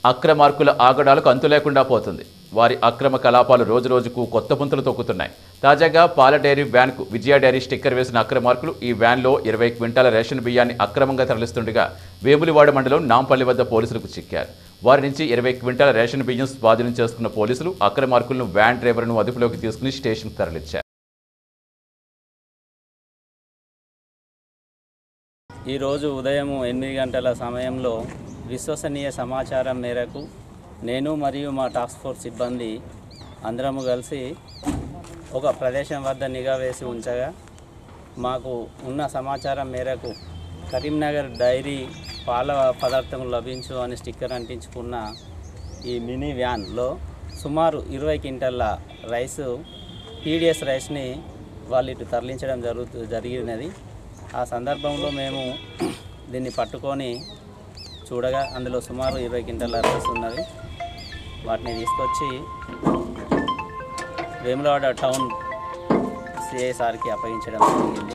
అక్రమార్కుల ఆగడాలకు అంతు లేకుండా పోతుంది వారి అక్రమ కలాపాలు రోజురోజుకు కొత్త పుంతలు తొక్కుతున్నాయి తాజాగా పాల డైరీ వ్యాన్కు విజయ డైరీ స్టిక్కర్ వేసిన అక్రమార్కులు ఈ వ్యాన్లో ఇరవై క్వింటాల రేషన్ బియ్యాన్ని అక్రమంగా తరలిస్తుండగా వేములవాడ మండలం నాంపల్లి వద్ద పోలీసులకు చిక్కారు వారి నుంచి ఇరవై క్వింటాల రేషన్ బియ్యం స్వాధీనం చేసుకున్న పోలీసులు అక్రమార్కులను వ్యాన్ డ్రైవర్ను అదుపులోకి తీసుకుని స్టేషన్కు తరలించారు ఈరోజు ఉదయం ఎనిమిది గంటల సమయంలో విశ్వసనీయ సమాచారం మేరకు నేను మరియు మా టాస్క్ ఫోర్స్ సిబ్బంది అందరము కలిసి ఒక ప్రదేశం వద్ద నిఘా వేసి ఉంచగా మాకు ఉన్న సమాచారం మేరకు కరీంనగర్ డైరీ పాల పదార్థం లభించు అని స్టిక్కర్ అంటించుకున్న ఈ మినీ వ్యాన్లో సుమారు ఇరవై క్వింటల్ల రైసు పీడిఎస్ రైస్ని వాళ్ళు ఇటు తరలించడం జరుగుతు జరిగినది ఆ సందర్భంలో మేము దీన్ని పట్టుకొని చూడగా అందులో సుమారు ఇరవై క్వింటల రైస్ ఉన్నది వాటిని తీసుకొచ్చి వేములవాడ టౌన్ సిఐ సార్కి అప్పగించడం జరిగింది